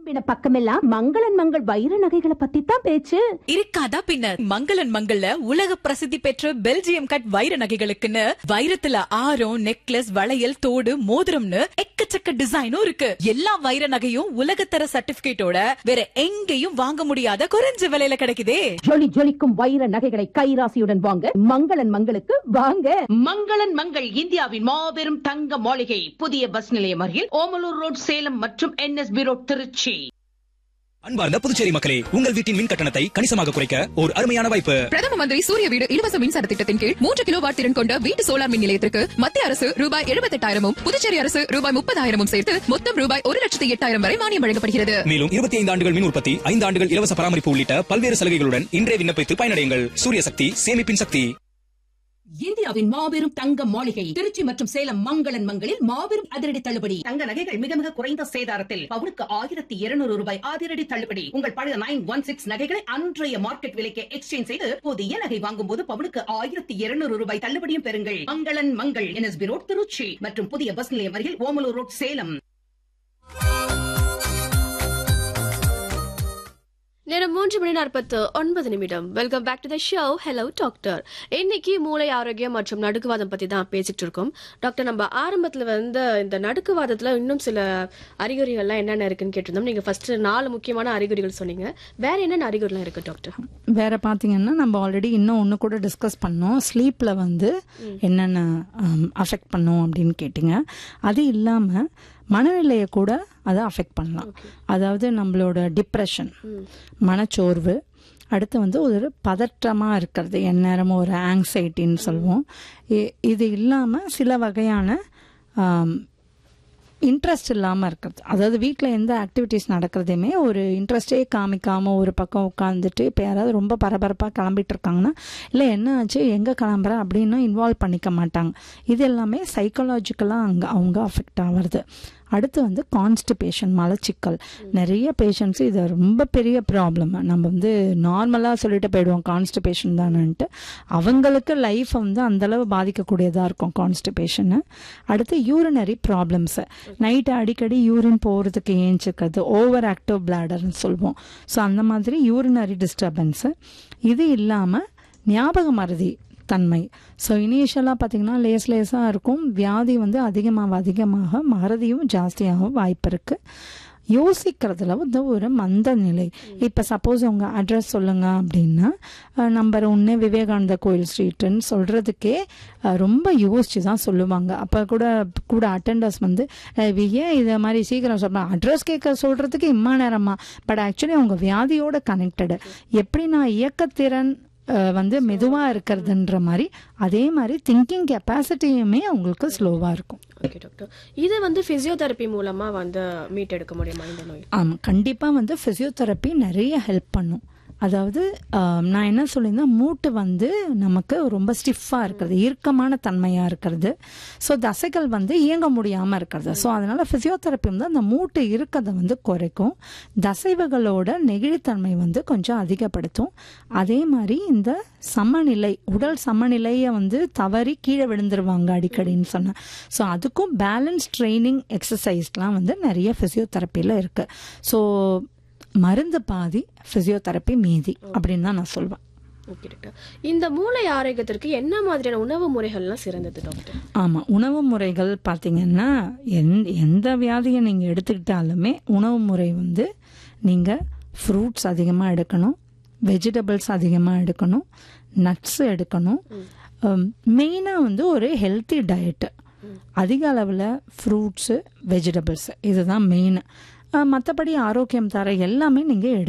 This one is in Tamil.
பின்ன பக்கமெல்லாம் மங்களன் மங்கள் வைர நகைகளை பத்தி தான் பேச்சு இருக்காதா பின்ன மங்களன் மங்கள்ல உலக பிரசித்தி பெற்ற பெல்ஜியம் கட் வைர நகைகளுக்குன்னு வைரத்துல ஆரம் நெக்லஸ் வளையல் தோடு மோதிரம்னு எக்கச்சக்க டிசைனும் இருக்கு எல்லா வைர நகையும் உலகத்தர சர்டிபிகேட்டோட வேற எங்கேயும் வாங்க முடியாத குறைஞ்ச விலையில கிடைக்குதே ஜொலி ஜொலிக்கும் வைர நகைகளை கைராசியுடன் வாங்க மங்களன் மங்களுக்கு வாங்க மங்களன் மங்கள் இந்தியாவின் மாபெரும் தங்க மாளிகை புதிய பஸ் நிலையம் அருகில் ஓமலூர் ரோட் சேலம் மற்றும் என்எஸ்பி ரோட் திருச்சி அன்பார்ந்த புதுச்சேரி மக்களே உங்கள் வீட்டின் மின் கட்டணத்தை கணிசமாக குறைக்க ஒரு அருமையான வாய்ப்பு பிரதம மந்திரி சூரிய வீடு இலவச மின்சார திட்டத்தின் கீழ் மூன்று கிலோ வாட் திறன் கொண்ட வீட்டு சோலார் மின் நிலையத்திற்கு மத்திய அரசு ரூபாய் எழுபத்தெட்டாயிரமும் புதுச்சேரி அரசு ரூபாய் முப்பதாயிரமும் சேர்த்து மொத்தம் ரூபாய் ஒரு லட்சத்தி எட்டாயிரம் வரை மானியம் வழங்கப்படுகிறது மேலும் இருபத்தி ஐந்து ஆண்டுகள் மின் உற்பத்தி ஐந்து ஆண்டுகள் இலவச பராமரிப்பு உள்ளிட்ட பல்வேறு சலுகைகளுடன் இன்றே விண்ணப்பித்து பயனடையுங்கள் சூரிய சக்தி சேமிப்பின் சக்தி இந்தியாவின் மாபெரும் தங்க மாளிகை திருச்சி மற்றும் சேலம் மங்களன் மங்களில் மாபெரும் அதிரடி தள்ளுபடி தங்க நகைகள் மிக மிக குறைந்த சேதாரத்தில் பவுனுக்கு ஆயிரத்தி இருநூறு ரூபாய் அதிரடி தள்ளுபடி உங்கள் பழைய நைன் ஒன் சிக்ஸ் நகைகளை அன்றைய மார்க்கெட் விலைக்கு எக்ஸ்சேஞ்ச் செய்து புதிய நகை வாங்கும் போது பவுனுக்கு ஆயிரத்தி இருநூறு ரூபாய் தள்ளுபடியும் பெறுங்கள் மங்களன் மங்கள் என்எஸ்பி ரோட் திருச்சி மற்றும் புதிய பஸ் நிலையம் அருகில் ஓமலூர் ரோட் சேலம் நேரம் மூன்று மணி நாற்பத்து ஒன்பது நிமிடம் welcome back to the show hello doctor இன்னைக்கு மூளை ஆரோக்கியம் மற்றும் நடுக்குவாதம் பத்தி தான் பேசிட்டு இருக்கோம் டாக்டர் நம்ம ஆரம்பத்துல வந்து இந்த நடுக்குவாதத்துல இன்னும் சில அறிகுறிகள்லாம் என்னென்ன இருக்குன்னு கேட்டிருந்தோம் நீங்க ஃபர்ஸ்ட் நாலு முக்கியமான அறிகுறிகள் சொன்னீங்க வேற என்னென்ன அறிகுறிலாம் இருக்கு டாக்டர் வேற பார்த்தீங்கன்னா நம்ம ஆல்ரெடி இன்னும் ஒன்று கூட டிஸ்கஸ் பண்ணோம் ஸ்லீப்பில் வந்து என்னென்ன அஃபெக்ட் பண்ணும் அப்படின்னு கேட்டிங்க அது இல்லாமல் மனநிலையை கூட அதை அஃபெக்ட் பண்ணலாம் அதாவது நம்மளோட டிப்ரெஷன் மனச்சோர்வு அடுத்து வந்து ஒரு பதற்றமாக இருக்கிறது எந்நேரமும் ஒரு ஆங்ஸைட்டின்னு சொல்லுவோம் இ- இது இல்லாமல் சில வகையான இன்ட்ரெஸ்ட் இல்லாமல் இருக்கிறது அதாவது வீட்டில் எந்த ஆக்டிவிட்டீஸ் நடக்கிறதையுமே ஒரு இன்ட்ரெஸ்டே காமிக்காமல் ஒரு பக்கம் உட்காந்துட்டு இப்போ யாராவது ரொம்ப பரபரப்பாக கிளம்பிட்டு இருக்காங்கன்னா இல்லை என்ன ஆச்சு எங்கே கிளம்புற அப்படின்னு இன்வால்வ் பண்ணிக்க மாட்டாங்க இது எல்லாமே சைக்கலாஜிக்கலாக அங்கே அவங்க அஃபெக்ட் ஆகிறது அடுத்து வந்து கான்ஸ்டிபேஷன் மலச்சிக்கல் நிறைய பேஷண்ட்ஸ் இது ரொம்ப பெரிய ப்ராப்ளம் நம்ம வந்து நார்மலாக சொல்லிட்டு போயிடுவோம் கான்ஸ்டிபேஷன் தானேன்ட்டு அவங்களுக்கு லைஃப் வந்து அந்தளவு பாதிக்கக்கூடியதாக இருக்கும் கான்ஸ்டிபேஷனு அடுத்து யூரினரி ப்ராப்ளம்ஸு நைட்டு அடிக்கடி யூரின் போகிறதுக்கு ஏஞ்சிக்கிறது ஓவர் ஆக்டிவ் பிளாடர்னு சொல்லுவோம் ஸோ அந்த மாதிரி யூரினரி டிஸ்டர்பன்ஸு இது இல்லாமல் ஞாபக மறதி தன்மை ஸோ இனிஷியலாக பார்த்தீங்கன்னா லேஸ் லேஸாக இருக்கும் வியாதி வந்து அதிகமாக அதிகமாக மறதியும் ஜாஸ்தியாக வாய்ப்பு இருக்குது யோசிக்கிறதுல வந்து ஒரு மந்த நிலை இப்போ சப்போஸ் உங்கள் அட்ரஸ் சொல்லுங்க அப்படின்னா நம்பர் ஒன்று விவேகானந்த கோயில் ஸ்ட்ரீட்டுன்னு சொல்கிறதுக்கே ரொம்ப யோசிச்சு தான் சொல்லுவாங்க அப்போ கூட கூட அட்டெண்டர்ஸ் வந்து அஹ், இவ ஏன் இதை மாதிரி சீக்கிரம் சொல்கிறாங்க அட்ரஸ் கேட்க சொல்கிறதுக்கு இம்மா நேரமா பட் ஆக்சுவலி அவங்க வியாதியோட கனெக்டடு எப்படி நான் இயக்கத்திறன் அஹ், வந்து மெதுவாக இருக்கிறதுன்ற மாதிரி அதே மாதிரி திங்கிங் கெப்பாசிட்டியுமே அவங்களுக்கு ஸ்லோவாக இருக்கும் ஓகே டாக்டர் இது வந்து பிசியோதெரப்பி மூலமா வந்து மீட்டெடுக்க முடியுமா இந்த நோய் ஆமாம் கண்டிப்பாக வந்து ஃபிசியோதெரப்பி நிறைய ஹெல்ப் பண்ணும் அதாவது ஆம், நான் என்ன சொல்லியிருந்தேன் மூட்டு வந்து நமக்கு ரொம்ப ஸ்டிஃபாக இருக்கிறது இறுக்கமான தன்மையாக இருக்கிறது ஸோ தசைகள் வந்து இயங்க முடியாமல் இருக்கிறது ஸோ அதனால் ஃபிசியோதெரப்பி வந்து அந்த மூட்டு இருக்கதை வந்து குறைக்கும் தசைவுகளோட நெகிழித்தன்மை வந்து கொஞ்சம் அதிகப்படுத்தும் அதே மாதிரி இந்த சமநிலை உடல் சமநிலையை வந்து தவறி கீழே விழுந்துருவாங்க அடிக்கடின்னு சொன்னேன் ஸோ அதுக்கும் பேலன்ஸ் ட்ரைனிங் எக்ஸசைஸ்லாம் வந்து நிறைய ஃபிசியோதெரப்பியில் இருக்குது ஸோ மருந்து பாதி ஃபிசியோதெரப்பி மீதி அப்படின்னு தான் நான் சொல்வேன் ஓகே டாக்டர் இந்த மூளை ஆரோக்கியத்திற்கு என்ன மாதிரியான உணவு முறைகள்லாம் சிறந்தது டாக்டர் ஆமாம் உணவு முறைகள் பார்த்தீங்கன்னா எந் எந்த வியாதியை நீங்கள் எடுத்துக்கிட்டாலுமே உணவு முறை வந்து நீங்கள் ஃப்ரூட்ஸ் அதிகமாக எடுக்கணும் வெஜிடபிள்ஸ் அதிகமாக எடுக்கணும் நட்ஸ் எடுக்கணும் மெயினாக வந்து ஒரு ஹெல்த்தி டயட்டு அதிக அளவில் ஃப்ரூட்ஸு வெஜிடபிள்ஸ் இதுதான் மெயின் மற்றபடி ஆரோக்கியம் தர எல்லாமே நீங்கள் எடு